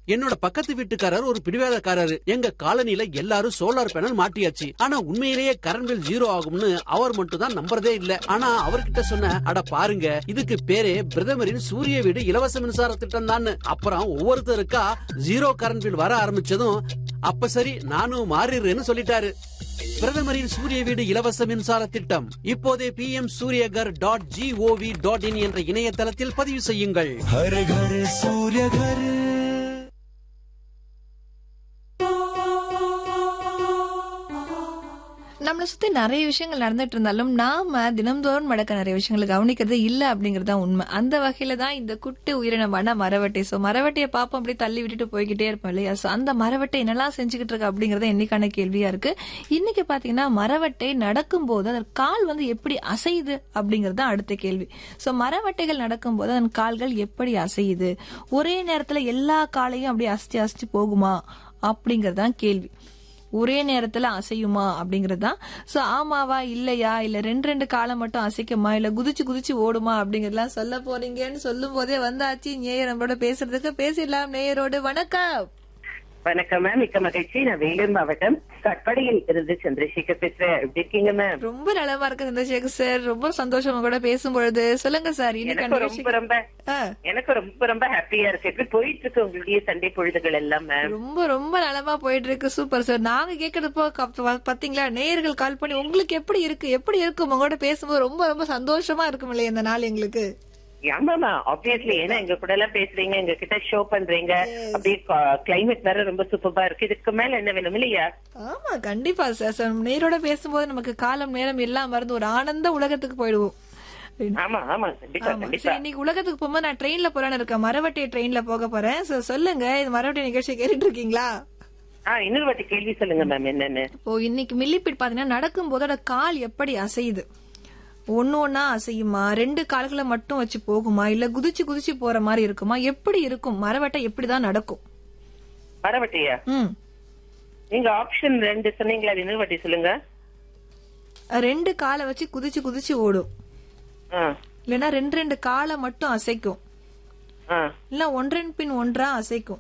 என்னோட பக்கத்து வீட்டுக்காரர் ஒரு பிடிவாதக்காரரு எங்க காலனில எல்லாரும் சோலார் பேனல் மாட்டியாச்சு ஆனா உண்மையிலேயே கரண்ட் பில் ஜீரோ ஆகும்னு அவர் மட்டும் தான் நம்புறதே இல்ல ஆனா அவர்கிட்ட சொன்ன அட பாருங்க இதுக்கு பேரே பிரதமரின் சூரிய வீடு இலவச மின்சார திட்டம் தான் அப்புறம் ஒவ்வொருத்தருக்கா ஜீரோ கரண்ட் பில் வர ஆரம்பிச்சதும் அப்ப சரி நானும் மாறிடுறேன்னு சொல்லிட்டாரு பிரதமரின் சூரிய வீடு இலவச மின்சார திட்டம் இப்போதே P M Suryaghar dot G O V dot in என்ற இணையதளத்தில் பதிவு செய்யுங்கள் हर घर सूर्य घर நம்மளை சுத்தி நிறைய விஷயங்கள் நடந்துட்டு இருந்தாலும் நாம தினம்தோறும் நடக்க நிறைய விஷயங்களை கவனிக்கிறது இல்ல அப்படிங்கறது தான் உண்மை அந்த வகையில தான் இந்த குட்டி உயிரினமான மரவட்டை சோ மரவட்டையை பாப்போம் அப்படியே தள்ளி விட்டுட்டு போய்கிட்டே இருப்போம் இல்லையா சோ அந்த மரவட்டை என்னெல்லாம் செஞ்சுக்கிட்டு இருக்கு அப்படிங்கறது இன்னைக்கான கேள்வியா இருக்கு இன்னைக்கு பாத்தீங்கன்னா மரவட்டை நடக்கும் போது அதன் கால் வந்து எப்படி அசையுது அப்படிங்கறது தான் அடுத்த கேள்வி சோ மரவட்டைகள் நடக்கும் போது அதன் கால்கள் எப்படி அசையுது ஒரே நேரத்துல எல்லா காலையும் அப்படியே அசைச்சு அசைச்சு போகுமா அப்படிங்கறது தான் கேள்வி ஒரே நேரத்துல அசையுமா அப்படிங்கறது தான் சோ ஆமாவா இல்லையா இல்ல ரெண்டு ரெண்டு காலம் மட்டும் அசைக்குமா இல்ல குதிச்சு குதிச்சு ஓடுமா அப்படிங்கறதெல்லாம் சொல்ல போறீங்கன்னு சொல்லும் போதே வந்தாச்சு நேயர் நம்மளோட பேசுறதுக்கு பேசிடலாம் நேயரோடு வணக்கம் வணக்கம் மேம் மிக்க மகிழ்ச்சி நான் வேலூர் மாவட்டம் கட்படியில் இருந்து சந்திரசேகர் பேசுறேன் எப்படி இருக்கீங்க மேம் ரொம்ப நலமா இருக்கு சந்திரசேகர் சார் ரொம்ப சந்தோஷமா கூட பேசும்பொழுது சொல்லுங்க சார் இன்னைக்கு எனக்கு ரொம்ப ரொம்ப ஆ, எனக்கு ரொம்ப ரொம்ப ஹாப்பியா இருக்கு எப்படி போயிட்டு இருக்கு உங்களுடைய சண்டை பொழுதுகள் எல்லாம் மேம் ரொம்ப ரொம்ப நலமா போயிட்டு இருக்கு சூப்பர் சார் நாங்க கேக்குறப்போ கப்- பாத்தீங்களா நேயர்கள் கால் பண்ணி உங்களுக்கு எப்படி இருக்கு எப்படி இருக்கும் உங்களோட பேசும்போது ரொம்ப ரொம்ப சந்தோஷமா இருக்கும் இல்லையா இந்த நாள் எங்களுக்கு ஆமாமா ஆப்வியஸ்லி ஏன்னா எங்க கூட எல்லாம் பேசுறீங்க எங்க கிட்ட ஷோ பண்றீங்க அப்படியே கிளைமேட் வேற ரொம்ப சூப்பரா இருக்கு இதுக்கு மேல என்ன வேணும் இல்லையா ஆமா கண்டிப்பா சார் சார் நேரோட பேசும்போது நமக்கு காலம் நேரம் எல்லாம் மறந்து ஒரு ஆனந்த உலகத்துக்கு போயிடுவோம் ஆமா ஆமா கண்டிப்பா ஆமா கண்டிப்பா சரி இன்னைக்கு உலகத்துக்கு போகும்போது நான் ட்ரெயின்ல போறேன்னு இருக்கேன் மரவட்டி ட்ரெயின்ல போக போறேன் So, சொல்லுங்க இது மரவட்டி நிகழ்ச்சி கேட்டுட்டு இருக்கீங்களா ஆ இன்னொரு வாட்டி கேள்வி சொல்லுங்க மேம் என்னன்னு இப்போ இன்னைக்கு மில்லிப்பிட் பாத்தீங்கன்னா நடக்கும் போதோட கால் எப்படி அசையுது ஒன்னு ஒன்னா அசையுமா ரெண்டு கால்களை மட்டும் வச்சு போகுமா இல்ல குதிச்சு குதிச்சு போற மாதிரி இருக்குமா எப்படி இருக்கும் மரவட்டை எப்படிதான் நடக்கும் மரவட்டியா ம் நீங்க ஆப்ஷன் ரெண்டு சொன்னீங்களா அது இன்னொரு வாட்டி சொல்லுங்க ரெண்டு காலை வச்சு குதிச்சு குதிச்சு ஓடும் ஆ இல்லைன்னா ரெண்டு ரெண்டு காலை மட்டும் அசைக்கும் ஆ இல்ல ஒன்றன் பின் ஒன்றா அசைக்கும்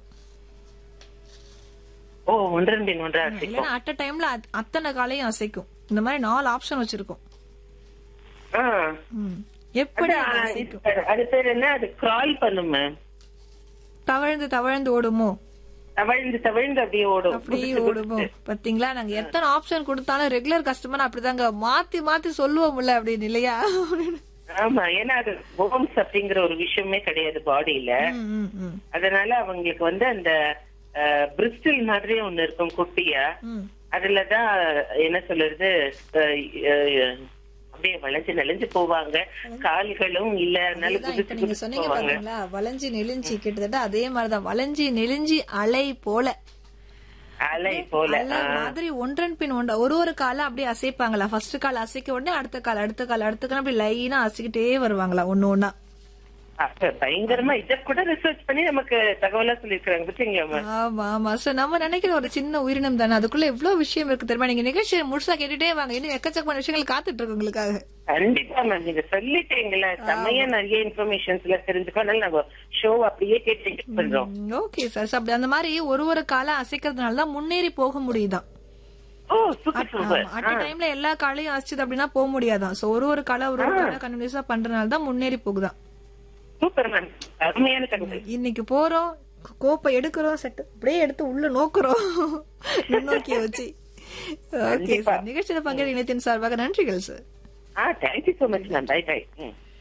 ஓ ஒன்றன் பின் ஒன்றா இருக்கும் இல்லைன்னா அட் அ டைம்ல அத்தனை காலையும் அசைக்கும் இந்த மாதிரி நாலு ஆப்ஷன் வச்சிருக்கோம் ஆ ம். எப்படி அது அதான், அசைக்கும் இது- அது பேர் என்ன அது கிரால் பண்ணும் மேம் தவழ்ந்து தவழ்ந்து ஓடுமோ தவழ்ந்து தவழ்ந்து அப்படியே ஓடும் அப்படியே ஓடுமோ பாத்தீங்களா நாங்க எத்தனை ஆப்ஷன் கொடுத்தாலும் ரெகுலர் கஸ்டமர் அப்படிதாங்க மாத்தி மாத்தி சொல்லுவோம்ல அப்படின்னு இல்லையா ஆமா ஏன்னா அது போன்ஸ் அப்படிங்கிற ஒரு விஷயமே கிடையாது பாடியில ம், ம், ம். அதனால அவங்களுக்கு வந்து அந்த பிரிஸ்டல் மாதிரி ஒண்ணு இருக்கும் குட்டியா ம். அதுலதான் என்ன சொல்றது அஹ், அஹ், அப்படியே வளைஞ்சு நெளிஞ்சு போவாங்க கால்களும் இல்ல அதனால அதுதான் இப்ப குதிச்சு நீங்க குதிச்சு சொன்னீங்க போவாங்க பாத்தீங்களா வளைஞ்சி நெளிஞ்சி கிட்டத்தட்ட அதே மாதிரிதான் வளைஞ்சி நெளிஞ்சி அலை போல அலை போல அலை மாதிரி ஒன்றன் பின் ஒன்றா ஒரு ஒரு காலம் அப்படியே அசைப்பாங்களா ஃபர்ஸ்ட் கால் அசைக்க உடனே அடுத்த கால் அடுத்த கால் அடுத்த கால் அப்படி லைனா அசைக்கிட்டே வருவாங்களா ஒண்ணு ஒண்ணா அப்ப பயங்கரமா இத கூட ரிசர்ச் பண்ணி நமக்கு தகவலா சொல்லிருக்காங்க பாத்தீங்களா மேம் ஆமா ஆமா சோ நம்ம நினைக்கிற ஒரு சின்ன உயிரினம் தானே அதுக்குள்ள எவ்வளவு விஷயம் இருக்கு தெரியுமா நீங்க நிகழ்ச்சியை முழுசா கேட்டுட்டே வாங்க இன்னும் எக்கச்சக்கமான விஷயங்கள் காத்துட்டு இருக்கு உங்களுக்காக கண்டிப்பா மேம் நீங்க சொல்லிட்டீங்களா செம்மையா நிறைய இன்ஃபர்மேஷன்ஸ் எல்லாம் தெரிஞ்சுக்கோ அதனால நாங்க ஷோ அப்படியே கேட்டு பண்றோம் ஓகே சார் அப்படி அந்த மாதிரி ஒரு ஒரு காலம் அசைக்கிறதுனால தான் முன்னேறி போக முடியுதான் ஓ சூப்பர் சூப்பர் அட் டைம்ல எல்லா காலையும் அசைச்சது அப்படின்னா போக முடியாதான் சோ ஒரு ஒரு காலம் ஒரு ஒரு காலம் கண்டினியூஸா பண்றதுனால தான் முன்னேறி போகுதான் சூப்பர் மேம் அருமையான தகவல் இன்னைக்கு போறோம் கோப்பை எடுக்கிறோம் செட் அப்படியே எடுத்து உள்ள நோக்குறோம் நுண்ணோக்கிய வச்சு ஓகே சார் நிகழ்ச்சியில பங்கேற்க இணையத்தின் சார்பாக நன்றிகள் சார் ஆ thank you so much ma'am bye by